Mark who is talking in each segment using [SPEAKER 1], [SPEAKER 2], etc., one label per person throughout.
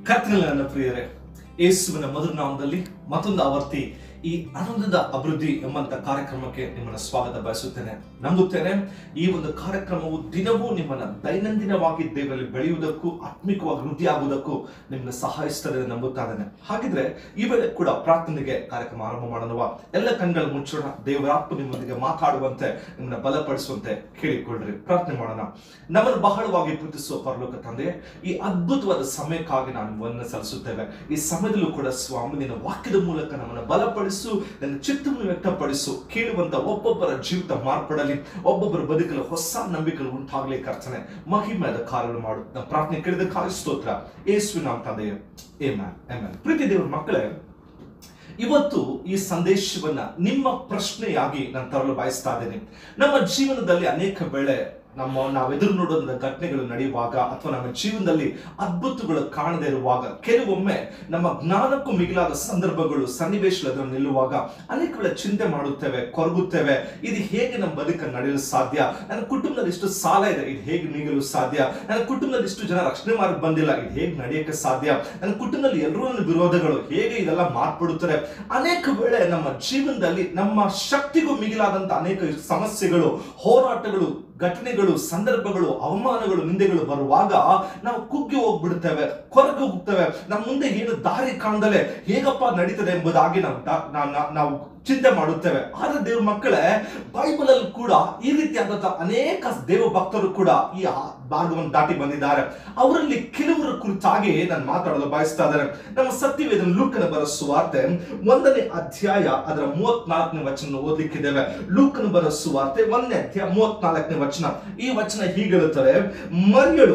[SPEAKER 1] ಕರ್ತನಲ್ಲಿ ನನ್ನ ಪ್ರಿಯರೇ ಯೇಸುವಿನ ಮಧುರ ನಾಮದಲ್ಲಿ ಮತ್ತೊಂದು ಆವರ್ತಿ ಈ ಆನಂದದ ಅಭಿವೃದ್ಧಿ ಎಂಬಂತ ಕಾರ್ಯಕ್ರಮಕ್ಕೆ ನಿಮ್ಮನ್ನ ಸ್ವಾಗತ ಬಯಸುತ್ತೇನೆ ನಂಬುತ್ತೇನೆ ಈ ಒಂದು ಕಾರ್ಯಕ್ರಮವು ದಿನವೂ ನಿಮ್ಮನ್ನ ದೈನಂದಿನವಾಗಿ ದೇವರಲ್ಲಿ ಬೆಳೆಯುವುದಕ್ಕೂ ಆತ್ಮಿಕವಾಗಿ ವೃದ್ಧಿ ಆಗುವುದಕ್ಕೂ ನಿಮ್ಮನ್ನ ಸಹಾಯಿಸ್ತದೆ ಎಂದು ನಂಬುತ್ತಾ ಇದ್ದೇನೆ ಹಾಗಿದ್ರೆ ಈ ವೇಳೆ ಕೂಡ ಪ್ರಾರ್ಥನೆಗೆ ಕಾರ್ಯಕ್ರಮ ಆರಂಭ ಮಾಡೋಣ ಎಲ್ಲ ಕಣ್ಗಳ ಮುಚ್ಚೋಣ ದೇವರಾತ್ಮ ನಿಮ್ಮೊಂದಿಗೆ ಮಾತಾಡುವಂತೆ ನಿಮ್ಮನ್ನ ಬಲಪಡಿಸುವಂತೆ ಕೇಳಿಕೊಳ್ಳ್ರಿ ಪ್ರಾರ್ಥನೆ ಮಾಡೋಣ ನಮ್ಮನ್ನು ಬಹಳವಾಗಿ ಪ್ರೀತಿಸುವ ಪರಲೋಕ ತಂದೆ ಈ ಅದ್ಭುತವಾದ ಸಮಯಕ್ಕಾಗಿ ನಾನು ವಂದನೆ ಸಲ್ಲಿಸುತ್ತೇವೆ ಈ ಸಮಯದಲ್ಲೂ ಕೂಡ ಸ್ವಾಮಿ ನಿನ್ನ ವಾಕ್ಯದ ಮೂಲಕ ನಮ್ಮನ್ನು ಬಲಪಡಿಸು ನನ್ನ ಚಿತ್ತವನ್ನು ವ್ಯಕ್ತಪಡಿಸು ಕೇಳುವಂತ ಒಬ್ಬೊಬ್ಬರ ಜೀವಿತ ಮಾರ್ಪಡಲಿ ಒಬ್ಬೊಬ್ಬರ ಬದುಕಲು ಹೊಸ ನಂಬಿಕೆಗಳು ಉಂಟಾಗಲಿ ಕರ್ತನೆ ಮಹಿಮೆಯಾದ ಕಾರ್ಯಗಳು ಮಾಡು ನಮ್ಮ ಪ್ರಾರ್ಥನೆ ಕೇಳಿದ ಕಾರ್ಯ ಸ್ತೋತ್ರ ಏಸುವಿನ ನಾಮ ತಂದೆಯೇ ಏಮ್ಯಾನ್ ಏಮ್ಯಾನ್ ಪ್ರೀತಿ ದೇವರ ಮಕ್ಕಳೇ ಇವತ್ತು ಈ ಸಂದೇಶವನ್ನ ನಿಮ್ಮ ಪ್ರಶ್ನೆಯಾಗಿ ನಾನು ತರಲು ಬಯಸ್ತಾ ಇದ್ದೇನೆ ನಮ್ಮ ಜೀವನದಲ್ಲಿ ಅನೇಕ ವೇಳೆ ನಮ್ಮ ನಾವು ಎದುರು ನೋಡುವಂತ ಘಟನೆಗಳು ನಡೆಯುವಾಗ ಅಥವಾ ನಮ್ಮ ಜೀವನದಲ್ಲಿ ಅದ್ಭುತಗಳು ಕಾಣದೇ ಇರುವಾಗ ಕೆಲವೊಮ್ಮೆ ನಮ್ಮ ಜ್ಞಾನಕ್ಕೂ ಮಿಗಿಲಾದ ಸಂದರ್ಭಗಳು ಸನ್ನಿವೇಶಗಳು ಎದುರು ನಿಲ್ಲುವಾಗ ಅನೇಕ ವೇಳೆ ಚಿಂತೆ ಮಾಡುತ್ತೇವೆ ಕೊರಗುತ್ತೇವೆ ಇದು ಹೇಗೆ ನಮ್ಮ ಬದುಕನ್ನು ನಡೆಯಲು ಸಾಧ್ಯ ನನ್ನ ಕುಟುಂಬದಲ್ಲಿ ಇಷ್ಟು ಸಾಲ ಇದೆ ಇದು ಹೇಗೆ ನೀಗಲು ಸಾಧ್ಯ ನನ್ನ ಕುಟುಂಬದಲ್ಲಿ ಇಷ್ಟು ಜನ ರಕ್ಷಣೆ ಮಾರ್ಗ ಬಂದಿಲ್ಲ ಇದು ಹೇಗೆ ನಡೆಯಕ್ಕೆ ಸಾಧ್ಯ ನನ್ನ ಕುಟುಂಬದಲ್ಲಿ ಎಲ್ಲರೂ ನನ್ನ ವಿರೋಧಗಳು ಹೇಗೆ ಇದೆಲ್ಲ ಮಾರ್ಪಡುತ್ತದೆ ಅನೇಕ ವೇಳೆ ನಮ್ಮ ಜೀವನದಲ್ಲಿ ನಮ್ಮ ಶಕ್ತಿಗೂ ಮಿಗಿಲಾದಂತ ಅನೇಕ ಸಮಸ್ಯೆಗಳು ಹೋರಾಟಗಳು ಘಟನೆಗಳು ಸಂದರ್ಭಗಳು ಅವಮಾನಗಳು ನಿಂದೆಗಳು ಬರುವಾಗ ನಾವು ಕುಗ್ಗಿ ಹೋಗ್ಬಿಡ್ತೇವೆ ಕೊರಗಿ ಹೋಗ್ತೇವೆ ನಮ್ಮ ಮುಂದೆ ಏನು ದಾರಿ ಕಾಣದಲೆ ಹೇಗಪ್ಪ ನಡೀತದೆ ಎಂಬುದಾಗಿ ನಾವು ದ- ನಾ- ನಾ- ನಾವು ಚಿಂತೆ ಮಾಡುತ್ತೇವೆ ಆದ್ರೆ ದೇವ್ರ ಮಕ್ಕಳೇ ಬೈಬಲ್ ಅಲ್ಲಿ ಕೂಡ ಈ ರೀತಿಯಾದಂತಹ ಅನೇಕ ದೇವ ಭಕ್ತರು ಕೂಡ ಈ ಆ ಭಾಗವನ್ನು ದಾಟಿ ಬಂದಿದ್ದಾರೆ ಅವರಲ್ಲಿ ಕೆಲವರ ಕುರಿತಾಗಿ ನಾನು ಮಾತಾಡಲು ಬಯಸ್ತಾ ಇದ್ದಾರೆ ನಮ್ಮ ಸತ್ಯವೇದ ಲೂಕನ ಬರೋ ಸುವಾರ್ತೆ ಒಂದನೇ ಅಧ್ಯಾಯ ಅದರ ಮೂವತ್ನಾಲ್ಕನೇ ವಚನ ಓದಲಿಕ್ಕಿದ್ದೇವೆ ಲೂಕನ ಬರೋ ಸುವಾರ್ತೆ ಒಂದನೇ ಅಧ್ಯಾಯ ಮೂವತ್ನಾಲ್ಕನೇ ವಚನ ಈ ವಚನ ಹೀಗಿರುತ್ತದೆ ಮರಿಯಳು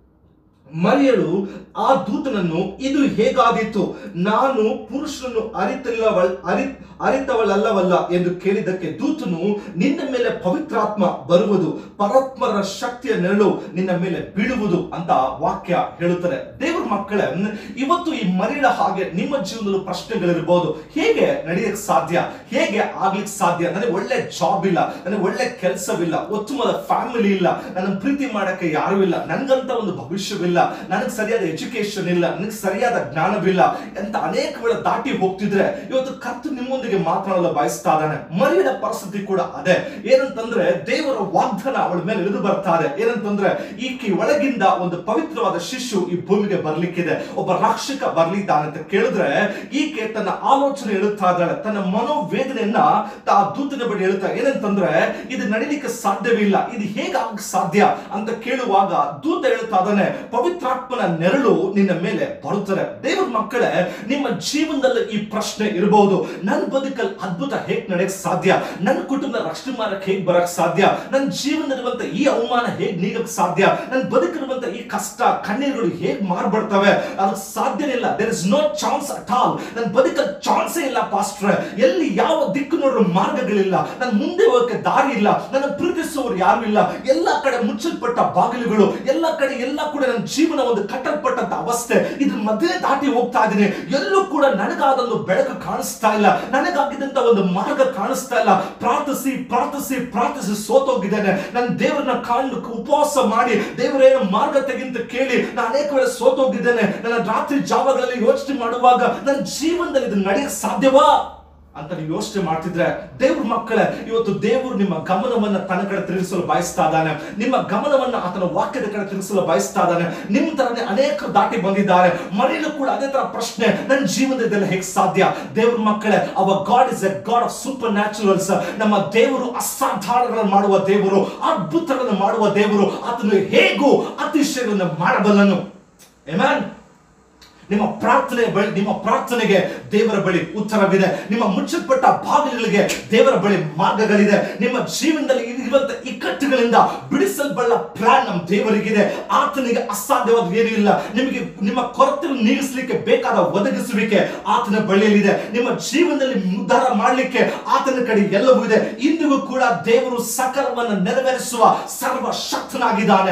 [SPEAKER 1] ಮರಿಯಳು ಆ ದೂತನನ್ನು ಇದು ಹೇಗಾದೀತು ನಾನು ಪುರುಷನನ್ನು ಅರಿತಿಲ್ಲವಲ್ ಅರಿ ಅರಿತವಳಲ್ಲವಲ್ಲ ಎಂದು ಕೇಳಿದ್ದಕ್ಕೆ ದೂತನು ನಿನ್ನ ಮೇಲೆ ಪವಿತ್ರಾತ್ಮ ಬರುವುದು ಪರಾತ್ಮರ ಶಕ್ತಿಯ ನೆರಳು ನಿನ್ನ ಮೇಲೆ ಬೀಳುವುದು ಅಂತ ವಾಕ್ಯ ಹೇಳುತ್ತದೆ ದೇವರ ಮಕ್ಕಳೇ ಇವತ್ತು ಈ ಮರಿಳ ಹಾಗೆ ನಿಮ್ಮ ಜೀವನದಲ್ಲೂ ಪ್ರಶ್ನೆಗಳಿರ್ಬೋದು ಹೇಗೆ ನಡೆಯಕ್ಕೆ ಸಾಧ್ಯ ಹೇಗೆ ಆಗ್ಲಿಕ್ಕೆ ಸಾಧ್ಯ ನನಗೆ ಒಳ್ಳೆ ಜಾಬ್ ಇಲ್ಲ ನನಗೆ ಒಳ್ಳೆ ಕೆಲಸವಿಲ್ಲ ಉತ್ತಮದ ಫ್ಯಾಮಿಲಿ ಇಲ್ಲ ನನ್ನ ಪ್ರೀತಿ ಮಾಡಕ್ಕೆ ಯಾರು ಇಲ್ಲ ನನ್ಗಂತ ಒಂದು ಭವಿಷ್ಯವಿಲ್ಲ ನನಗೆ ಸರಿಯಾದ ಎಜುಕೇಶನ್ ಇಲ್ಲ ನನಗೆ ಸರಿಯಾದ ಜ್ಞಾನವಿಲ್ಲ ಅಂತ ಅನೇಕ ವೇಳೆ ದಾಟಿ ಹೋಗ್ತಿದ್ರೆ ಇವತ್ತು ಕರ್ತು ನಿಮ್ಮೊಂದಿಗೆ ಮಾತನಾಡಲು ಬಯಸ್ತಾ ಇದ್ದಾನೆ ಮರಿಯದ ಪರಿಸ್ಥಿತಿ ಕೂಡ ಅದೇ ಏನಂತಂದ್ರೆ ದೇವರ ವಾಗ್ದಾನ ಅವಳ ಮೇಲೆ ಇಳಿದು ಬರ್ತಾ ಇದೆ ಏನಂತಂದ್ರೆ ಈಕೆ ಒಳಗಿಂದ ಒಂದು ಪವಿತ್ರವಾದ ಶಿಶು ಈ ಭೂಮಿಗೆ ಬರ್ಲಿಕ್ಕಿದೆ ಒಬ್ಬ ರಕ್ಷಕ ಬರ್ಲಿದ್ದಾನೆ ಅಂತ ಕೇಳಿದ್ರೆ ಈಕೆ ತನ್ನ ಆಲೋಚನೆ ಹೇಳುತ್ತಾ ಇದ್ದಾಳೆ ತನ್ನ ಮನೋವೇದನೆಯನ್ನ ತಾ ದೂತನ ಬಳಿ ಹೇಳ್ತಾ ಏನಂತಂದ್ರೆ ಇದು ನಡೀಲಿಕ್ಕೆ ಸಾಧ್ಯವಿಲ್ಲ ಇದು ಹೇಗಾಗ ಸಾಧ್ಯ ಅಂತ ಕೇಳುವಾಗ ದೂತ ಹೇಳ್ತಾ ಇದ್ದಾನೆ ಪವಿತ್ರಾತ್ಮನ ನೆರಳು ನಿನ್ನ ಮೇಲೆ ಬರುತ್ತದೆ ದೇವರ ಮಕ್ಕಳೇ ನಿಮ್ಮ ಜೀವನದಲ್ಲಿ ಈ ಪ್ರಶ್ನೆ ಇರಬಹುದು ನನ್ನ ಬದುಕಲ್ಲಿ ಅದ್ಭುತ ಹೇಗ್ ನಡೆಯಕ್ ಸಾಧ್ಯ ನನ್ನ ಕುಟುಂಬ ರಕ್ಷಣೆ ಮಾಡಕ್ ಹೇಗ್ ಬರಕ್ ಸಾಧ್ಯ ನನ್ನ ಜೀವನದಲ್ಲಿರುವಂತ ಈ ಅವಮಾನ ಹೇಗ್ ನೀಗಕ್ ಸಾಧ್ಯ ನನ್ನ ಬದುಕಿರುವಂತ ಈ ಕಷ್ಟ ಕಣ್ಣೀರುಗಳು ಹೇಗ್ ಮಾರ್ಬಡ್ತವೆ ಅದಕ್ಕೆ ಸಾಧ್ಯನೇ ಇಲ್ಲ there is no chance at all ನನ್ನ ಬದುಕಲ್ಲಿ ಚಾನ್ಸೇ ಇಲ್ಲ ಪಾಸ್ಟ್ರೆ ಎಲ್ಲಿ ಯಾವ ದಿಕ್ಕು ನೋಡೋ ಮಾರ್ಗಗಳಿಲ್ಲ ನನ್ನ ಮುಂದೆ ಹೋಗಕ್ಕೆ ದಾರಿ ಇಲ್ಲ ನನ್ನ ಪ್ರೀತಿಸುವವರು ಯಾರು ಇಲ್ಲ ಎಲ್ಲ ಕಡೆ ಮುಚ್ಚಲ್ಪಟ್ಟ ಬಾಗಿಲುಗಳು ಎಲ್ಲ ಕಡೆ ಎಲ್ಲ ಕೂಡ ನನ್ನ ಜೀವನ ಒಂದು ಕಟ್ಟಲ್ಪಟ್ಟಂತ ಅವಸ್ಥೆ ಇದ್ರ ಮಧ್ಯೆ ದಾಟಿ ಹೋಗ್ತಾ ಇದ್ದೀನಿ ಎಲ್ಲೂ ಕೂಡ ನನಗಾದೊಂದು ಬೆಳಕು ಕಾಣಿಸ್ತಾ ಇಲ್ಲ ನನಗಾಗಿದ್ದಂತ ಒಂದು ಮಾರ್ಗ ಕಾಣಿಸ್ತಾ ಇಲ್ಲ ಪ್ರಾರ್ಥಿಸಿ ಪ್ರಾರ್ಥಿಸಿ ಪ್ರಾರ್ಥಿಸಿ ಸೋತೋಗಿದ್ದೇನೆ ನನ್ನ ದೇವರನ್ನ ಕಾಣಲಿಕ್ಕೆ ಉಪವಾಸ ಮಾಡಿ ದೇವರೇನು ಮಾರ್ಗ ತೆಗಿಂತ ಕೇಳಿ ನಾನು ಅನೇಕ ವೇಳೆ ಸೋತೋಗಿದ್ದೇನೆ ನನ್ನ ರಾತ್ರಿ ಜಾವಗಳಲ್ಲಿ ಯೋಚನೆ ಮಾಡುವಾಗ ನನ್ನ ಜೀವನದಲ್ಲಿ ಇದು ನಡೆಯಕ್ಕೆ ಸಾಧ್ಯವಾ ಅಂತ ನೀವು ಯೋಚನೆ ಮಾಡ್ತಿದ್ರೆ ದೇವ್ರ ಮಕ್ಕಳೇ ಇವತ್ತು ದೇವರು ನಿಮ್ಮ ಗಮನವನ್ನ ತನ್ನ ಕಡೆ ತಿರುಗಿಸಲು ಬಯಸ್ತಾ ಇದ್ದಾನೆ ನಿಮ್ಮ ಗಮನವನ್ನ ಆತನ ವಾಕ್ಯದ ಕಡೆ ತಿರುಗಿಸಲು ಬಯಸ್ತಾ ಇದ್ದಾನೆ ನಿಮ್ ತರನೇ ಅನೇಕರು ದಾಟಿ ಬಂದಿದ್ದಾರೆ ಮನೆಯಲ್ಲೂ ಕೂಡ ಅದೇ ತರ ಪ್ರಶ್ನೆ ನನ್ನ ಜೀವನದಲ್ಲಿ ಇದೆಲ್ಲ ಹೇಗೆ ಸಾಧ್ಯ ದೇವ್ರ ಮಕ್ಕಳೇ ಅವ God is a God of supernaturals ನಮ್ಮ ದೇವರು ಅಸಾಧಾರಣಗಳನ್ನು ಮಾಡುವ ದೇವರು ಅದ್ಭುತಗಳನ್ನು ಮಾಡುವ ದೇವರು ಆತನು ಹೇಗೂ ಅತಿಶಯಗಳನ್ನು ಮಾಡಬಲ್ಲನು Amen? ನಿಮ್ಮ ಪ್ರಾರ್ಥನೆ ಬಳಿ ನಿಮ್ಮ ಪ್ರಾರ್ಥನೆಗೆ ದೇವರ ಬಳಿ ಉತ್ತರವಿದೆ ನಿಮ್ಮ ಮುಚ್ಚಲ್ಪಟ್ಟ ಬಾಗಿಲುಗಳಿಗೆ ದೇವರ ಬಳಿ ಮಾರ್ಗಗಳಿದೆ ನಿಮ್ಮ ಜೀವನದಲ್ಲಿ ಇರುವಂತ ಇಕ್ಕಟ್ಟುಗಳಿಂದ ಬಿಡಿಸಲ್ಬಲ್ಲ ಪ್ಲಾನ್ ನಮ್ಮ ದೇವರಿಗಿದೆ ಆತನಿಗೆ ಅಸಾಧ್ಯವಾದ ಏನೂ ಇಲ್ಲ ನಿಮಗೆ ನಿಮ್ಮ ಕೊರತೆ ನೀಗಿಸಲಿಕ್ಕೆ ಬೇಕಾದ ಒದಗಿಸುವಿಕೆ ಆತನ ಬಳಿಯಲ್ಲಿದೆ ನಿಮ್ಮ ಜೀವನದಲ್ಲಿ ಉದ್ಧಾರ ಮಾಡಲಿಕ್ಕೆ ಆತನ ಕಡೆ ಎಲ್ಲವೂ ಇದೆ ಇಂದಿಗೂ ಕೂಡ ದೇವರು ಸಕಲವನ್ನು ನೆರವೇರಿಸುವ ಸರ್ವಶಕ್ತನಾಗಿದ್ದಾನೆ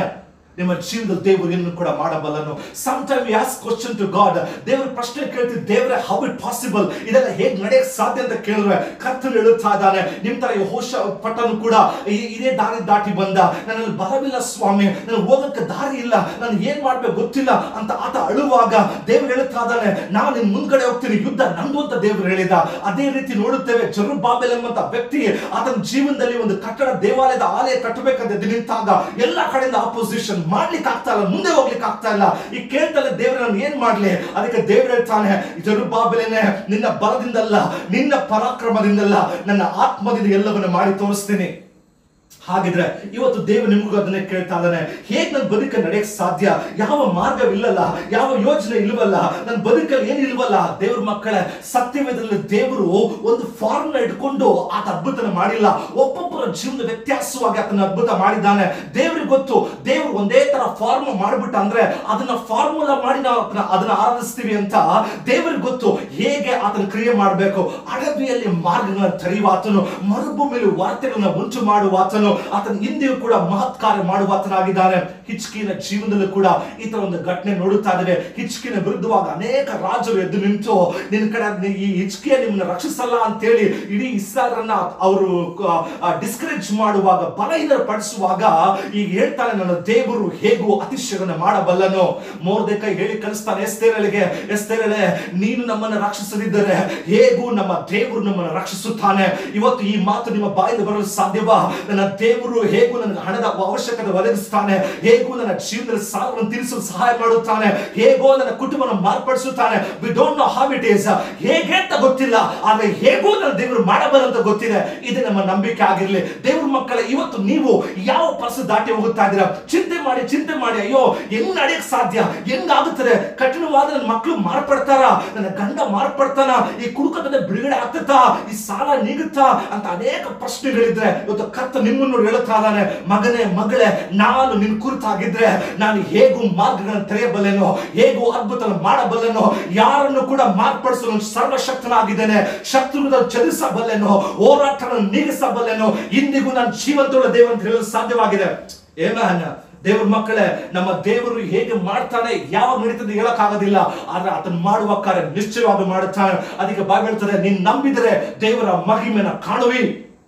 [SPEAKER 1] ನಿಮ್ಮ ಜೀವನದಲ್ಲಿ ದೇವರು ಏನು ಕೂಡ ಮಾಡಬಲ್ಲನು some time ask question to God ದೇವ್ರ ಪ್ರಶ್ನೆ ಕೇಳ್ತೀವಿ ದೇವ್ರೆ ಹೌ ಇಟ್ ಪಾಸಿಬಲ್ ಇದೆಲ್ಲ ಹೇಗ್ ನಡೆಯಕ್ ಸಾಧ್ಯ ಅಂತ ಕೇಳಿದ್ರೆ ಕರ್ತನು ಹೇಳುತ್ತಾ ಇದ್ದಾನೆ ನಿಮ್ ತರ ಹೋಶ ಪಟ್ಟನು ಕೂಡ ಈ- ಇದೇ ದಾರಿ ದಾಟಿ ಬಂದ ನನ್ನಲ್ಲಿ ಬಲವಿಲ್ಲ ಸ್ವಾಮಿ ನಾನು ಹೋಗಕ್ಕೆ ದಾರಿ ಇಲ್ಲ ನಾನು ಏನ್ ಮಾಡ್ಬೇಕು ಗೊತ್ತಿಲ್ಲ ಅಂತ ಆತ ಅಳುವಾಗ ದೇವ್ರು ಹೇಳುತ್ತಾ ಇದ್ದಾನೆ ನಾನು ನಿನ್ ಮುಂದ್ಗಡೆ ಹೋಗ್ತೀನಿ ಯುದ್ಧ ನಂದು ಅಂತ ದೇವ್ರು ಹೇಳಿದ ಅದೇ ರೀತಿ ನೋಡುತ್ತೇವೆ ಜರು ಬಾಬೆಲ್ ಎಂಬಂತ ವ್ಯಕ್ತಿ ಆತನ ಜೀವನದಲ್ಲಿ ಒಂದು ಕಟ್ಟಡ ದೇವಾಲಯದ ಆಲಯ ಕಟ್ಟಬೇಕಂತ ಎದ್ದು ನಿಂತಾಗ ಎಲ್ಲ ಕಡೆಯಿಂದ ಆಪೋಸಿಷನ್ ಮಾಡ್ಲಿಕ್ಕೆ ಆಗ್ತಾ ಇಲ್ಲ ಮುಂದೆ ಹೋಗ್ಲಿಕ್ಕೆ ಆಗ್ತಾ ಇಲ್ಲ ಈ ಕೇಳ್ತಲ್ಲ ದೇವ್ರ ನಾನು ಏನ್ ಮಾಡ್ಲಿ ಅದಕ್ಕೆ ದೇವ್ರು ಹೇಳ್ತಾನೆ ಜರು ಬಾಬೆಲೇನೆ ನಿನ್ನ ಬಲದಿಂದಲ್ಲ ನಿನ್ನ ಪರಾಕ್ರಮದಿಂದಲ್ಲ ನನ್ನ ಆತ್ಮದಿಂದ ಎಲ್ಲವನ್ನ ಮಾಡಿ ತೋರಿಸ್ತೀನಿ ಹಾಗಿದ್ರೆ ಇವತ್ತು ದೇವ ನಿಮಗೂ ಅದನ್ನೇ ಕೇಳ್ತಾ ಇದ್ದಾನೆ ಹೇಗ್ ನನ್ನ ಬದುಕ ನಡೆಯಕ್ ಸಾಧ್ಯ ಯಾವ ಮಾರ್ಗವಿಲ್ಲಲ್ಲ ಯಾವ ಯೋಜನೆ ಇಲ್ವಲ್ಲ ನನ್ನ ಬದುಕಲ್ಲಿ ಏನಿಲ್ವಲ್ಲ ದೇವ್ರ ಮಕ್ಕಳೇ ಸತ್ಯವೇದದಲ್ಲಿ ದೇವರು ಒಂದು ಫಾರ್ಮ್ ಇಟ್ಕೊಂಡು ಆತ ಅದ್ಭುತನ ಮಾಡಿಲ್ಲ ಒಬ್ಬೊಬ್ಬರ ಜೀವನ ವ್ಯತ್ಯಾಸವಾಗಿ ಆತನ ಅದ್ಭುತ ಮಾಡಿದ್ದಾನೆ ದೇವ್ರಿಗೆ ಗೊತ್ತು ದೇವ್ರು ಒಂದೇ ತರ ಫಾರ್ಮ್ ಮಾಡ್ಬಿಟ್ಟ ಅಂದ್ರೆ ಅದನ್ನ ಫಾರ್ಮುಲಾ ಮಾಡಿ ನಾವು ಅದನ್ನ ಅದನ್ನ ಆರಾಧಿಸ್ತೀವಿ ಅಂತ ದೇವ್ರಿಗೆ ಗೊತ್ತು ಹೇಗೆ ಆತನ ಕ್ರಿಯೆ ಮಾಡಬೇಕು ಅಡವಿಯಲ್ಲಿ ಮಾರ್ಗಗಳನ್ನ ತೆರೆಯುವ ಆತನು ಮರುಭೂಮಿಯಲ್ಲಿ ವಾರ್ತೆಗಳನ್ನ ಉಂಟು ಮಾಡುವ ಆತನು ಆತನ ಹಿಂದೆಯೂ ಕೂಡ ಮಹತ್ ಕಾರ್ಯ ಮಾಡುವ ಆತನಾಗಿದ್ದಾನೆ ಹಿಚ್ಕಿನ ಜೀವನದಲ್ಲೂ ಕೂಡ ಈ ತರ ಒಂದು ಘಟನೆ ನೋಡುತ್ತಾ ಇದ್ದೇವೆ ಹಿಚ್ಕಿನ ವಿರುದ್ಧವಾಗಿ ಅನೇಕ ರಾಜರು ಎದ್ದು ನಿಂತು ನಿನ್ನ ಕಡೆ ನಿ- ಈ ಹಿಚ್ಕಿಯ ನಿಮ್ಮನ್ನ ರಕ್ಷಿಸಲ್ಲ ಅಂತೇಳಿ ಇಡೀ ಇಸ್ರಾಯಲ್ರನ್ನ ಅವರು ಡಿಸ್ಕರೇಜ್ ಮಾಡುವಾಗ ಬಲಹೀನ ಪಡಿಸುವಾಗ ಈಗ ಹೇಳ್ತಾನೆ ನನ್ನ ದೇವರು ಹೇಗೂ ಅತಿಶಯವನ್ನು ಮಾಡಬಲ್ಲನು ಮೋರ್ದೆಕೈ ಹೇಳಿ ಕಲಿಸ್ತಾನೆ ಎಸ್ತೇರಳಿಗೆ ಎಸ್ತೇರಳೆ ನೀನು ನಮ್ಮನ್ನ ರಕ್ಷಿಸದಿದ್ದರೆ ಹೇಗೂ ನಮ್ಮ ದೇವರು ನಮ್ಮನ್ನು ರಕ್ಷಿಸುತ್ತಾನೆ ಇವತ್ತು ಈ ಮಾತು ನಿಮ್ಮ ಬಾಯಿಂದ ಬರಲು ಸಾಧ್ಯವಾ ನನ್ನ ದೇವರು ಹೇಗೂ ನನಗೆ ಹಣದ ಅವಶ್ಯಕತೆ ಒದಗಿಸ್ತಾನೆ ಹೇಗೂ ನನ್ನ ಜೀವನದಲ್ಲಿ ಸಾಲವನ್ನು ತೀರಿಸಲು ಸಹಾಯ ಮಾಡುತ್ತಾನೆ ಹೇಗೋ ನನ್ನ ಕುಟುಂಬನ ಮಾರ್ಪಡಿಸುತ್ತಾನೆ we don't know how it is ಹೇಗೆ ಅಂತ ಗೊತ್ತಿಲ್ಲ ಆದ್ರೆ ಹೇಗೂ ನನ್ನ ದೇವರು ಮಾಡಬಲ್ಲಂತ ಗೊತ್ತಿದೆ ಇದು ನಮ್ಮ ನಂಬಿಕೆ ಆಗಿರ್ಲಿ ದೇವ್ರ ಮಕ್ಕಳ ಇವತ್ತು ನೀವು ಯಾವ ಪರ್ಸ ದಾಟಿ ಹೋಗುತ್ತಾ ಇದ್ದೀರಾ ಚಿಂತೆ ಮಾಡಿ ಚಿಂತೆ ಮಾಡಿ ಅಯ್ಯೋ ಹೆಂಗ್ ನಡೆಯಕ್ ಸಾಧ್ಯ ಹೆಂಗಾಗುತ್ತದೆ ಕಠಿಣವಾದ ನನ್ನ ಮಕ್ಕಳು ಮಾರ್ಪಡ್ತಾರ ನನ್ನ ಗಂಡ ಮಾರ್ಪಡ್ತಾನ ಈ ಕುಡುಕದಿಂದ ಬಿಡುಗಡೆ ಆಗ್ತತಾ ಈ ಸಾಲ ನೀಗುತ್ತಾ ಅಂತ ಅನೇಕ ಪ್ರಶ್ನೆಗಳಿದ್ರೆ ಇವತ್ತು ಕರ್ತ ನಿಮ್ಮನ್ನು ಹೇಳುತ್ತಾ ಇದ್ದಾನೆ ಮಗನೇ ಮಗಳೇ ನಾನು ನಿನ್ ಕುರಿತಾಗಿದ್ರೆ ನಾನು ಹೇಗೂ ಮಾರ್ಗಗಳನ್ನು ತೆರೆಯಬಲ್ಲೆನೋ ಹೇಗೂ ಅದ್ಭುತ ಮಾಡಬಲ್ಲೆನೋ ಯಾರನ್ನು ಕೂಡ ಮಾರ್ಪಡಿಸಲು ಸರ್ವಶಕ್ತನಾಗಿದ್ದೇನೆ ಶತ್ರುಗಳನ್ನು ಚಲಿಸಬಲ್ಲೆನೋ ಹೋರಾಟವನ್ನು ನೀಗಿಸಬಲ್ಲೆನೋ ಇಂದಿಗೂ ನಾನು ಜೀವಂತುಳ್ಳ ದೇವ ಅಂತ ಹೇಳಲು ಸಾಧ್ಯವಾಗಿದೆ ಏಮನ್ ದೇವ್ರ ಮಕ್ಕಳೇ ನಮ್ಮ ದೇವರು ಹೇಗೆ ಮಾಡ್ತಾನೆ ಯಾವಾಗ ನಡೀತದೆ ಹೇಳಕ್ ಆಗೋದಿಲ್ಲ ಆದ್ರೆ ಆತನ ಮಾಡುವ ಕಾರ್ಯ ನಿಶ್ಚಯವಾಗಿ ಮಾಡುತ್ತಾನೆ ಅದಕ್ಕೆ ಬಾಯ್ ಹೇಳ್ತಾರೆ ನೀನ್ ನಂಬಿದರೆ ದೇವರ ಮಹಿಮೆನ ಕಾಣುವಿ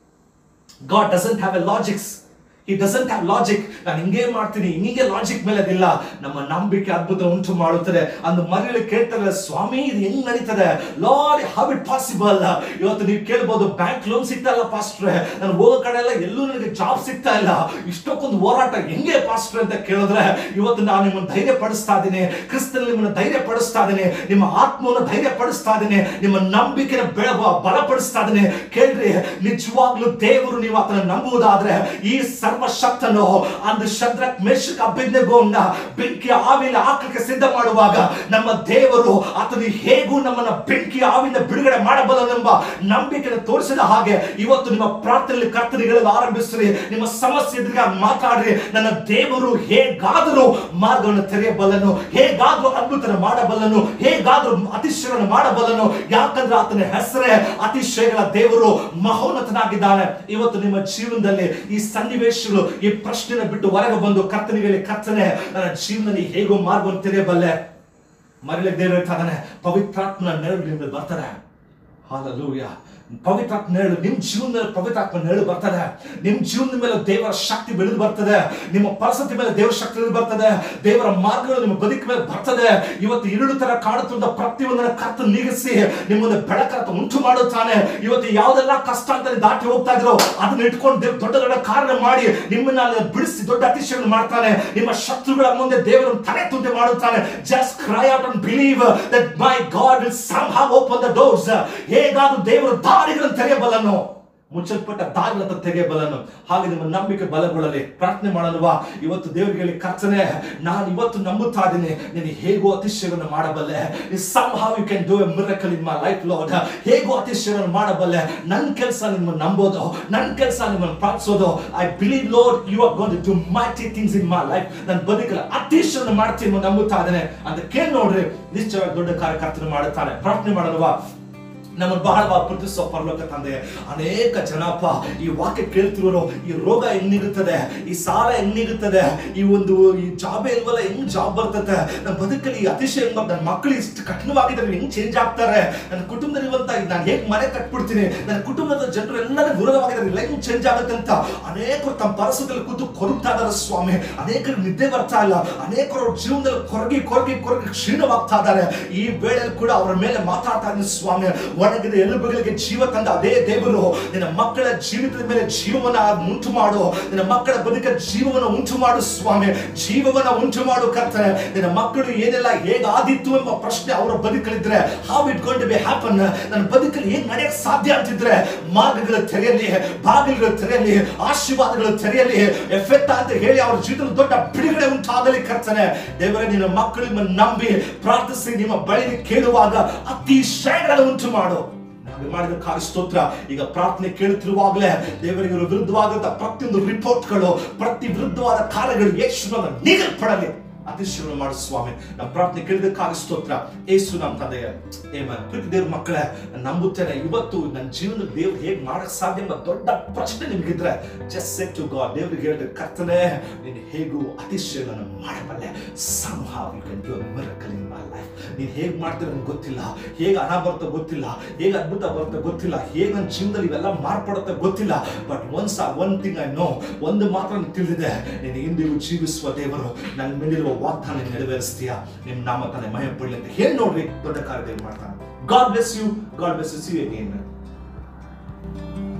[SPEAKER 1] God doesn't have a logics he doesn't have logic ನಾನು ಹಿಂಗೆ ಮಾಡ್ತೀನಿ ಹಿಂಗೆ ಲಾಜಿಕ್ ಮೇಲೆ ಅದಿಲ್ಲ ನಮ್ಮ ನಂಬಿಕೆ ಅದ್ಭುತ ಉಂಟು ಮಾಡುತ್ತದೆ ಅಂದು ಮನೆಯಲ್ಲಿ ಕೇಳ್ತಾರೆ ಸ್ವಾಮಿ ಇದು ಹೆಂಗ್ ನಡೀತದೆ ಲಾರ್ಡ್ ಹೌ ಇಟ್ ಪಾಸಿಬಲ್ ಇವತ್ತು ನೀವು ಕೇಳ್ಬೋದು ಬ್ಯಾಂಕ್ ಲೋನ್ ಸಿಗ್ತಾ ಇಲ್ಲ ಪಾಸ್ಟ್ರೆ ನಾನು ಹೋಗೋ ಕಡೆ ಎಲ್ಲ ಎಲ್ಲೂ ನನಗೆ ಜಾಬ್ ಸಿಗ್ತಾ ಇಲ್ಲ ಇಷ್ಟಕ್ಕೊಂದು ಹೋರಾಟ ಹೆಂಗೆ ಪಾಸ್ಟ್ರೆ ಅಂತ ಕೇಳಿದ್ರೆ ಇವತ್ತು ನಾನು ನಿಮ್ಮನ್ನು ಧೈರ್ಯ ಪಡಿಸ್ತಾ ಇದ್ದೀನಿ ಕ್ರಿಸ್ತನಲ್ಲಿ ನಿಮ್ಮನ್ನು ಧೈರ್ಯ ಪಡಿಸ್ತಾ ಇದ್ದೀನಿ ನಿಮ್ಮ ಆತ್ಮವನ್ನು ಧೈರ್ಯ ಪಡಿಸ್ತಾ ಇದ್ದೀನಿ ನಿಮ್ಮ ನಂಬಿಕೆನ ಬೆಳ ಬಲಪಡಿಸ್ತಾ ಇದ್ದೀನಿ ಕೇಳ್ರಿ ನಿಜವಾಗ್ಲೂ ದೇವರು ನೀವು ಆತನ ನಂಬುವುದಾದ್ರೆ ಈ ಸರ್ವಶಕ್ತನು ಅಂದು ಶದ್ರಕ್ ಮೆಷಕ್ ಅಭಿಜ್ಞಗೋನ್ನ ಬೆಂಕಿ ಆವಿನ ಹಾಕಲಿಕ್ಕೆ ಸಿದ್ಧ ಮಾಡುವಾಗ ನಮ್ಮ ದೇವರು ಆತನು ಹೇಗೂ ನಮ್ಮನ್ನ ಬೆಂಕಿ ಆವಿಂದ ಬಿಡುಗಡೆ ಮಾಡಬಲ್ಲನೆಂಬ ನಂಬಿಕೆಯನ್ನು ತೋರಿಸಿದ ಹಾಗೆ ಇವತ್ತು ನಿಮ್ಮ ಪ್ರಾರ್ಥನೆಯಲ್ಲಿ ಕರ್ತನೆಗಳಲ್ಲಿ ಆರಂಭಿಸ್ರಿ ನಿಮ್ಮ ಸಮಸ್ಯೆ ಎದುರಿಗೆ ಮಾತಾಡ್ರಿ ನನ್ನ ದೇವರು ಹೇಗಾದರೂ ಮಾರ್ಗವನ್ನು ತೆರೆಯಬಲ್ಲನು ಹೇಗಾದ್ರೂ ಅದ್ಭುತನ ಮಾಡಬಲ್ಲನು ಹೇಗಾದ್ರೂ ಅತಿಶಯವನ್ನು ಮಾಡಬಲ್ಲನು ಯಾಕಂದ್ರೆ ಆತನ ಹೆಸರೇ ಅತಿಶಯಗಳ ದೇವರು ಮಹೋನ್ನತನಾಗಿದ್ದಾನೆ ಇವತ್ತು ನಿಮ್ಮ ಜೀವನದಲ್ಲಿ ಈ ಸನ್ನಿವೇಶಗಳು ಈ ಪ್ರಶ್ನೆನ ಬಿಟ್ಟು ಹೊರಗೆ ಬಂದು ಕರ್ತನಿಗೆ ಹೇಳಿ, ಕರ್ತನೆ ನನ್ನ ಜೀವನದಲ್ಲಿ ಹೇಗೋ ಮಾರ್ಗವನ್ನು ತೆರೆಯಬಲ್ಲೆ ಮರಳಿಗೆ ದೇವರು ಹೇಳ್ತಾ ಇದ್ದಾನೆ ಪವಿತ್ರಾತ್ಮನ ನೆರಳು ನಿಮ್ಮ ಮೇಲೆ ಬರ್ತಾರೆ ಹಾಲಲೂಯ ಪವಿತ್ರಾತ್ಮ ನೆರಳು ನಿಮ್ ಜೀವನದಲ್ಲಿ ಪವಿತ್ರಾತ್ಮ ನೆರಳು ಬರ್ತದೆ ನಿಮ್ ಜೀವನದ ಮೇಲೆ ದೇವರ ಶಕ್ತಿ ಬೆಳೆದು ಬರ್ತದೆ ನಿಮ್ಮ ಪರಿಸ್ಥಿತಿ ಮೇಲೆ ದೇವರ ಶಕ್ತಿ ಬೆಳೆದು ಬರ್ತದೆ ದೇವರ ಮಾರ್ಗಗಳು ನಿಮ್ಮ ಬದುಕಿನ ಮೇಲೆ ಬರ್ತದೆ ಇವತ್ತು ಇರುಳು ತರ ಕಾಣುತ್ತಿದ್ದ ಪ್ರತಿಯೊಂದನ್ನ ಕತ್ತು ನೀಗಿಸಿ ನಿಮ್ಮನ್ನು ಬೆಳಕಾತ ಉಂಟು ಮಾಡುತ್ತಾನೆ ಇವತ್ತು ಯಾವ್ದೆಲ್ಲ ಕಷ್ಟ ಅಂತ ನೀವು ದಾಟಿ ಹೋಗ್ತಾ ಇದ್ರೋ ಅದನ್ನ ಇಟ್ಕೊಂಡು ದೇವ್ ದೊಡ್ಡ ದೊಡ್ಡ ಕಾರಣ ಮಾಡಿ ನಿಮ್ಮನ್ನ ಅಲ್ಲಿ ಬಿಡಿಸಿ ದೊಡ್ಡ ಅತಿಶಯವನ್ನು ಮಾಡ್ತಾನೆ ನಿಮ್ಮ ಶತ್ರುಗಳ ಮುಂದೆ ದೇವರನ್ನು ತಲೆ ತುಂಟೆ ಮಾಡುತ್ತಾನೆ just cry out and believe that my God will somehow open the doors ಹೇಗಾದ್ರೂ ದೇವರು ದಾರಿಗಳನ್ನು ತೆರೆಯಬಲ್ಲನು ಮುಚ್ಚಲ್ಪಟ್ಟ ದಾರಿಗಳನ್ನು ತೆಗೆಯಬಲ್ಲನು ಹಾಗೆ ನಿಮ್ಮ ನಂಬಿಕೆ ಬಲಗೊಳ್ಳಲಿ ಪ್ರಾರ್ಥನೆ ಮಾಡಲ್ವಾ ಇವತ್ತು ದೇವರಿಗೆ ಹೇಳಿ ಕರ್ತನೆ ನಾನು ಇವತ್ತು ನಂಬುತ್ತಾ ಇದ್ದೀನಿ ನೀನು ಹೇಗೋ ಅತಿಶಯವನ್ನು ಮಾಡಬಲ್ಲೆ somehow you can do a miracle in my life Lord ಹೇಗೋ ಅತಿಶಯವನ್ನು ಮಾಡಬಲ್ಲೆ ನನ್ನ ಕೆಲಸ ನಿಮ್ಮನ್ನು ನಂಬೋದು ನನ್ನ ಕೆಲಸ ನಿಮ್ಮನ್ನು ಪ್ರಾರ್ಥಿಸೋದು I believe Lord you are gonna mighty things in my life ನನ್ನ ಬದುಕಲ್ಲಿ ಅತಿಶಯವನ್ನು ಮಾಡ್ತೀನಿ ನಂಬುತ್ತಾ ಇದ್ದೇನೆ ಅಂತ ಕೇಳಿ ನೋಡ್ರಿ ನಿಶ್ಚಯವಾಗಿ ದೊಡ್ಡ ಕಾರ್ಯಕರ್ತನ ಮಾಡುತ್ತಾನೆ ಪ್ರಾರ್ಥನೆ ಮಾಡಲ್ವಾ ನಮ್ಮನ್ನು ಬಹಳ ಪ್ರೀತಿಸೋ ಪರಲೋಕ ತಂದೆ ಅನೇಕ ಜನಪ್ಪ ಈ ವಾಕ್ಯ ಕೇಳ್ತಿರೋರು ಈ ರೋಗ ಹೆಂಗಿರುತ್ತದೆ ಈ ಸಾಲ ಹೆಂಗಿರುತ್ತದೆ ಈ ಒಂದು ಈ ಜಾಬ್ ಇಲ್ವಲ್ಲ ಹೆಂಗ್ ಜಾಬ್ ಬರ್ತದೆ ನನ್ನ ಬದುಕಲ್ಲಿ ಈ ಅತಿಶಯ ಹೆಂಗ್ ನನ್ನ ಮಕ್ಕಳು ಇಷ್ಟು ಕಠಿಣವಾಗಿದ್ದಾರೆ ಹೆಂಗ್ ಚೇಂಜ್ ಆಗ್ತಾರೆ ನನ್ನ ಕುಟುಂಬದಲ್ಲಿ ಇರುವಂತ ನಾನು ಹೇಗ್ ಮನೆ ಕಟ್ಬಿಡ್ತೀನಿ ನನ್ನ ಕುಟುಂಬದ ಜನರು ಎಲ್ಲರೂ ವಿರೋಧವಾಗಿದ್ದಾರೆ ಇಲ್ಲ ಹೆಂಗ್ ಚೇಂಜ್ ಆಗುತ್ತೆ ಅಂತ ಅನೇಕರು ತಮ್ಮ ಪರಿಸ್ಥಿತಿಯಲ್ಲಿ ಕೂತು ಕೊರಗ್ತಾ ಇದಾರೆ ಸ್ವಾಮಿ ಅನೇಕರು ನಿದ್ದೆ ಬರ್ತಾ ಇಲ್ಲ ಅನೇಕರು ಅವ್ರ ಜೀವನದಲ್ಲಿ ಕೊರಗಿ ಕೊರಗಿ ಕೊರಗಿ ಕ್ಷೀಣವಾಗ್ತಾ ಇದ್ದಾರೆ ಈ ವೇಳೆಯಲ್ಲಿ ಕೂಡ ಅವರ ಮೇಲೆ ಮಾತಾಡ್ತಾ ಇದ್ದೀನಿ ಸ್ವಾಮಿ ಒಣಗಿದ ಎಲುಬುಗಳಿಗೆ ಜೀವ ತಂದ ಅದೇ ದೇವರು ನಿನ್ನ ಮಕ್ಕಳ ಜೀವಿತದ ಮೇಲೆ ಜೀವವನ್ನ ಉಂಟು ಮಾಡು ನಿನ್ನ ಮಕ್ಕಳ ಬದುಕ ಜೀವವನ್ನು ಉಂಟು ಮಾಡು ಸ್ವಾಮಿ ಜೀವವನ್ನ ಉಂಟು ಮಾಡು ಕರ್ತನೆ ನಿನ್ನ ಮಕ್ಕಳು ಏನೆಲ್ಲ ಹೇಗಾದಿತ್ತು ಎಂಬ ಪ್ರಶ್ನೆ ಅವರ ಬದುಕಲಿದ್ರೆ how it gonna be happen ನನ್ನ ಬದುಕಲ್ಲಿ ಹೇಗ್ ನಡೆಯಕ್ ಸಾಧ್ಯ ಅಂತಿದ್ರೆ ಮಾರ್ಗಗಳು ತೆರೆಯಲಿ ಬಾಗಿಲುಗಳು ತೆರೆಯಲಿ ಆಶೀರ್ವಾದಗಳು ತೆರೆಯಲಿ ಎಫೆಕ್ಟ್ ಅಂತ ಹೇಳಿ ಅವ್ರ ಜೀವನದಲ್ಲಿ ದೊಡ್ಡ ಬಿಡುಗಡೆ ಉಂಟಾಗಲಿ ಕರ್ತನೆ ದೇವರೇ ನಿನ್ನ ಮಕ್ಕಳು ನಿಮ್ಮನ್ನು ನಂಬಿ ಪ್ರಾರ್ಥಿಸಿ ನಿಮ್ಮ ಬಳಿಗೆ ಕೇಳುವಾಗ ಅತಿಶಯಗಳನ್ನು ಉಂಟು ಮಾಡು ನಾವು ಮಾಡಿದ ಕಾರ್ಯ ಸ್ತೋತ್ರ ಈಗ ಪ್ರಾರ್ಥನೆ ಕೇಳುತ್ತಿರುವಾಗಲೇ ದೇವರಿಗೆ ವಿರುದ್ಧವಾದಂತ ಪ್ರತಿಯೊಂದು ರಿಪೋರ್ಟ್ಗಳು ಪ್ರತಿ ವಿರುದ್ಧವಾದ ಕಾರ್ಯಗಳು ಯೇಸುವನ್ನು ನೀಗಲ್ಪಡಲಿ ಅತಿಶಯವನ್ನು ಮಾಡು ಸ್ವಾಮಿ ನಮ್ಮ ಪ್ರಾರ್ಥನೆ ಕೇಳಿದಕ್ಕಾಗಿ ಸ್ತೋತ್ರ ಏಸು ನಮ್ಮ ತಂದೆಯ ಏಮನ್ ಪ್ರೀತಿ ದೇವ್ರ ಮಕ್ಕಳೇ ನಾನು ನಂಬುತ್ತೇನೆ ಇವತ್ತು ನನ್ನ ಜೀವನ ದೇವ್ರು ಹೇಗೆ ಮಾಡಕ್ ಸಾಧ್ಯ ಎಂಬ ದೊಡ್ಡ ಪ್ರಶ್ನೆ ನಿಮಗಿದ್ರೆ ಜಸ್ಟ್ ಸೆಟ್ ಟು ಗಾಡ್ ದೇವ್ರಿಗೆ ಹೇಳಿದ್ರೆ ಕರ್ತನೆ ನೀನು ಹೇಗೂ ಅತಿಶಯವನ್ನು ಮಾಡಬಲ್ಲೆ somehow you can do a miracle in my life ನೀನು ಹೇಗೆ ಮಾಡ್ತೀರ ನನಗೆ ಗೊತ್ತಿಲ್ಲ ಹೇಗೆ ಹಣ ಬರುತ್ತೆ ಗೊತ್ತಿಲ್ಲ ಹೇಗೆ ಅದ್ಭುತ ಬರುತ್ತೆ ಗೊತ್ತಿಲ್ಲ ಹೇಗೆ ನನ್ನ ಜೀವನದಲ್ಲಿ ಇವೆಲ್ಲ ಮಾರ್ಪಡುತ್ತೆ ಗೊತ್ತಿಲ್ಲ but once one thing I know ಒಂದು ಮಾತ್ರ ನನಗೆ ತಿಳಿದಿದೆ ನೀನು ಇಂದಿಗೂ ಜೀವಿಸುವ ದೇವರು ನನ್ನ ಮೇಲಿರುವ ವಾಗ್ದಾನ ನೆರವೇರಿಸ್ತೀಯಾ ನಿಮ್ಮ ನಾಮ ತಾನೇ ಮಯ ಪಡಲಿ ಅಂತ ಹೇಳಿ ನೋಡ್ರಿ ದೊಡ್ಡ ಕಾರ್ಯ ದೇವ್ರು ಮಾಡ್ತಾನೆ God bless you God bless you see again